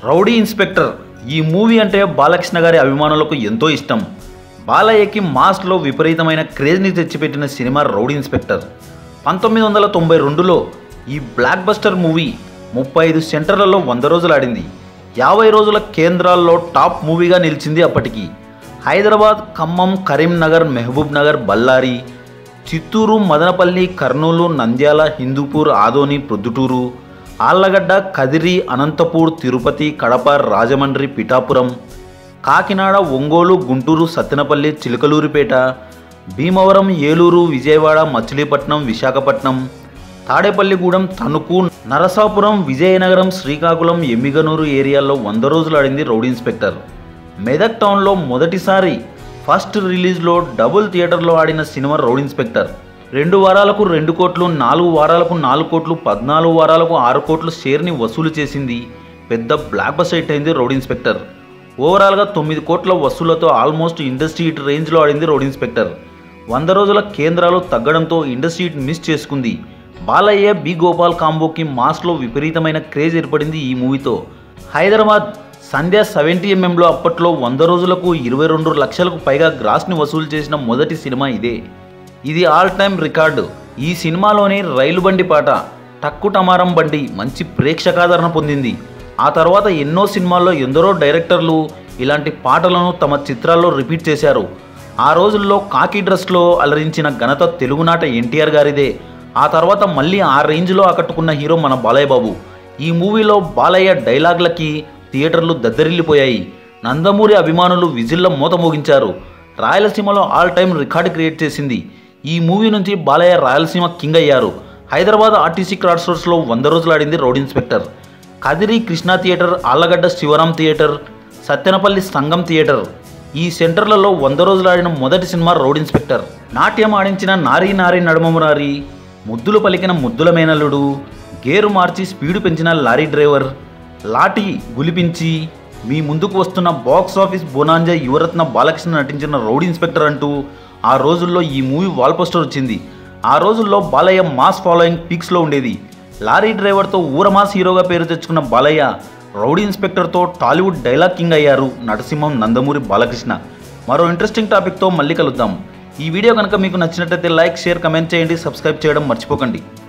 rowdy inspector ఈ movie అంటే బాలకృష్ణ గారి అభిమానులకు ఎంతో ఇష్టం బాలయ్యకి మాస్లో విపరీతమైన క్రేజ్ని తెచ్చిపెట్టిన సినిమా రౌడీ ఇన్స్పెక్టర్ పంతొమ్మిది వందల తొంభై రెండులో ఈ బ్లాక్ బస్టర్ మూవీ ముప్పై ఐదు సెంటర్లలో వంద రోజులు ఆడింది యాభై రోజుల కేంద్రాల్లో టాప్ మూవీగా నిలిచింది అప్పటికి హైదరాబాద్ ఖమ్మం కరీంనగర్ మహబూబ్ నగర్ బళ్ళారి చిత్తూరు మదనపల్లి కర్నూలు నంద్యాల హిందూపూర్ ఆదోని ప్రొద్దుటూరు ఆళ్లగడ్డ కదిరి అనంతపూర్ తిరుపతి కడప రాజమండ్రి పిఠాపురం కాకినాడ ఒంగోలు గుంటూరు సత్తెనపల్లి చిలకలూరిపేట భీమవరం ఏలూరు విజయవాడ మచిలీపట్నం విశాఖపట్నం తాడేపల్లిగూడెం తణుకు నరసాపురం విజయనగరం శ్రీకాకుళం ఎమ్మిగనూరు ఏరియాల్లో వంద రోజులు ఆడింది రౌడీ ఇన్స్పెక్టర్ మెదక్ టౌన్లో మొదటిసారి ఫస్ట్ రిలీజ్లో డబుల్ థియేటర్లో ఆడిన సినిమా రౌడీ ఇన్స్పెక్టర్ రెండు వారాలకు రెండు కోట్లు నాలుగు వారాలకు నాలుగు కోట్లు పద్నాలుగు వారాలకు ఆరు కోట్లు షేర్ని వసూలు చేసింది పెద్ద బ్లాక్ బస్ హిట్ అయింది రౌడీ ఇన్స్పెక్టర్ ఓవరాల్గా తొమ్మిది కోట్ల వసూలతో ఆల్మోస్ట్ ఇండస్ట్రీ హిట్ రేంజ్లో ఆడింది రౌడీ ఇన్స్పెక్టర్ వంద రోజుల కేంద్రాలు తగ్గడంతో ఇండస్ట్రీ హిట్ మిస్ చేసుకుంది బాలయ్య బి గోపాల్ కాంబోకి మాస్లో విపరీతమైన క్రేజ్ ఏర్పడింది ఈ మూవీతో హైదరాబాద్ సంధ్య సెవెంటీ ఎంఎంలో అప్పట్లో వంద రోజులకు ఇరవై రెండు లక్షలకు పైగా గ్రాస్ని వసూలు చేసిన మొదటి సినిమా ఇదే ఇది ఆల్ టైమ్ రికార్డు ఈ సినిమాలోని రైలు బండి పాట టక్కు టమారం బండి మంచి ప్రేక్షకాదరణ పొందింది ఆ తర్వాత ఎన్నో సినిమాల్లో ఎందరో డైరెక్టర్లు ఇలాంటి పాటలను తమ చిత్రాల్లో రిపీట్ చేశారు ఆ రోజుల్లో కాకి డ్రెస్లో అలరించిన ఘనత తెలుగునాట ఎన్టీఆర్ గారిదే ఆ తర్వాత మళ్ళీ ఆ రేంజ్లో ఆకట్టుకున్న హీరో మన బాలయ్య బాబు ఈ మూవీలో బాలయ్య డైలాగ్లకి థియేటర్లు దద్దరిల్లిపోయాయి నందమూరి అభిమానులు విజిల్ల మూత మోగించారు రాయలసీమలో ఆల్ టైమ్ రికార్డు క్రియేట్ చేసింది ఈ మూవీ నుంచి బాలయ్య రాయలసీమ కింగ్ అయ్యారు హైదరాబాద్ ఆర్టీసీ క్రాస్ రోడ్స్లో వంద రోజులు ఆడింది rowdy inspector Kadiri Krishna theatre Allagadda Sivaram theatre Sattenapalli Sangam theatre ఈ సెంటర్లలో వంద రోజులు ఆడిన మొదటి సినిమా రోడ్ ఇన్స్పెక్టర్ నాట్యం ఆడించిన నారీ నారీ నడుమమురారి ముద్దులు పలికిన ముద్దుల మేనల్లుడు గేరు మార్చి స్పీడు పెంచిన లారీ డ్రైవర్ లాఠీ గులిపించి మీ ముందుకు వస్తున్న box office bonanza Yuvaratna Balakrishna నటించిన రౌడీ ఇన్స్పెక్టర్ అంటూ ఆ రోజుల్లో ఈ మూవీ వాల్ పోస్టర్ వచ్చింది ఆ రోజుల్లో బాలయ్య మాస్ ఫాలోయింగ్ పీక్స్లో ఉండేది లారీ డ్రైవర్తో ఊరమాస్ హీరోగా పేరు తెచ్చుకున్న బాలయ్య రౌడీ ఇన్స్పెక్టర్తో టాలీవుడ్ డైలాగ్ కింగ్ అయ్యారు నరసింహం నందమూరి బాలకృష్ణ మరో ఇంట్రెస్టింగ్ టాపిక్తో మళ్ళీ కలుద్దాం ఈ వీడియో కనుక మీకు నచ్చినట్లయితే లైక్ షేర్ కమెంట్ చేయండి సబ్స్క్రైబ్ చేయడం మర్చిపోకండి